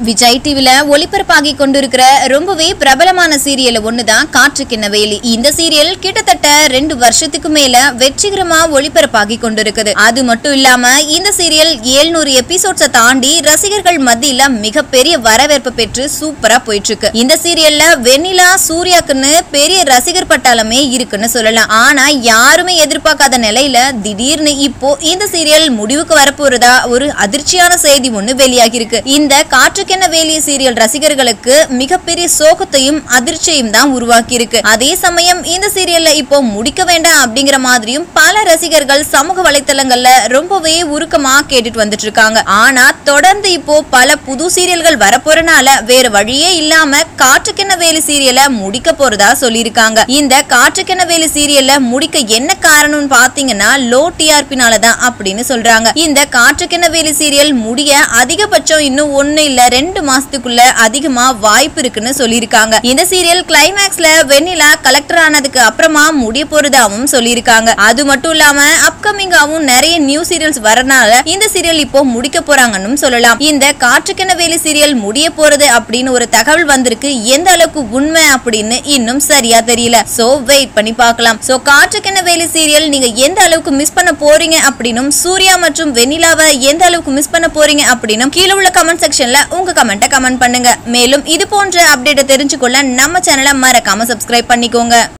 விஜய் டிவில ஒளிபரப்பாகி கொண்டிருக்கிற ரொம்பவே பிரபலமான சீரியல் ஒண்ணுதான் காற்றுக்கிண்ண வேலி இந்த சீரியல் கிட்டத்தட்ட ரெண்டு வருஷத்துக்கு மேல வெற்றிகரமா ஒளிபரப்பாகி கொண்டிருக்குது அது மட்டும் இல்லாம இந்த சீரியல் 700 எபிசோட்ஸ தாண்டி ரசிகர்கள் மத்தியில மிகப்பெரிய வரவேற்பு பெற்று சூப்பரா போயிட்டு இருக்கு இந்த சீரியல்ல வெண்ணிலா சூர்யாக்குன்னு பெரிய ரசிகர் பட்டாளமே இருக்குன்னு சொல்லலாம் ஆனா யாருமே எதிர்பார்க்காத நிலையில திடீர்னு இப்போ இந்த சீரியல் முடிவுக்கு வரப்போறதா ஒரு அதிர்ச்சியான செய்தி ஒண்ணு வெளியாகி இருக்கு இந்த காற்றுக்கென்ன வேலிய சீரியல் ரசிகர்களுக்கு மிகப்பெரிய சோகத்தையும் அதிர்ச்சியும் தான் உருவாக்கி இருக்கு அதே சமயம் இந்த சீரியல்ல இப்போ முடிக்க வேண்டாம் அப்படிங்கிற மாதிரியும் பல ரசிகர்கள் சமூக வலைத்தளங்கள்ல ரொம்பவே உருக்கமா கேட்டுட்டு வந்துட்டு இருக்காங்க ஆனா தொடர்ந்து இப்போ பல புது சீரியல்கள் வரப்போறனால வேற வழியே இல்லாம காற்றுக்கென்ன வேலி சீரியலை முடிக்க போறதா சொல்லியிருக்காங்க இந்த காற்றுக்கென்ன வேலி சீரியல்ல முடிக்க என்ன காரணம்னு பாத்தீங்கன்னா லோ டிஆர்பினால தான் அப்படின்னு சொல்றாங்க இந்த காற்றுக்கென்ன வேலி சீரியல் முடிய அதிகபட்சம் இன்னும் ஒண்ணு இல்ல ரெண்டு மாசத்துக்குள்ள அதிகமா வாய்ப்பு இருக்குன்னு சொல்லியிருக்காங்க இந்த சீரியல் கிளைமேக்ஸ்ல வெண்ணிலா கலெக்டர் ஆனதுக்கு அப்புறமா முடிய போறதாவும் சொல்லியிருக்காங்க அது மட்டும் இல்லாம அப்கமிங்காவும் நிறைய நியூ சீரியல்ஸ் வரனால இந்த சீரியல் இப்போ முடிக்க போறாங்கன்னு சொல்லலாம் இந்த காற்றுக்கென்ன வேலி சீரியல் முடிய போறது அப்படின்னு ஒரு தகவல் வந்திருக்கு எந்த அளவுக்கு உண்மை அப்படின்னு இன்னும் சரியா தெரியல சோ வெயிட் பண்ணி பார்க்கலாம் சோ காற்றுக்கென்ன வேலி சீரியல் நீங்க எந்த அளவுக்கு மிஸ் பண்ண போறீங்க அப்படின்னும் சூர்யா மற்றும் வெண்ணிலாவை எந்த அளவுக்கு மிஸ் பண்ண போறீங்க அப்படின்னும் கீழே உள்ள கமெண்ட் செக்ஷன்ல உங்க கமெண்ட்டை கமெண்ட் பண்ணுங்க மேலும் இது போன்ற அப்டேட்டை தெரிஞ்சுக்கொள்ள நம்ம சேனலை மறக்காம சப்ஸ்கிரைப் பண்ணிக்கோங்க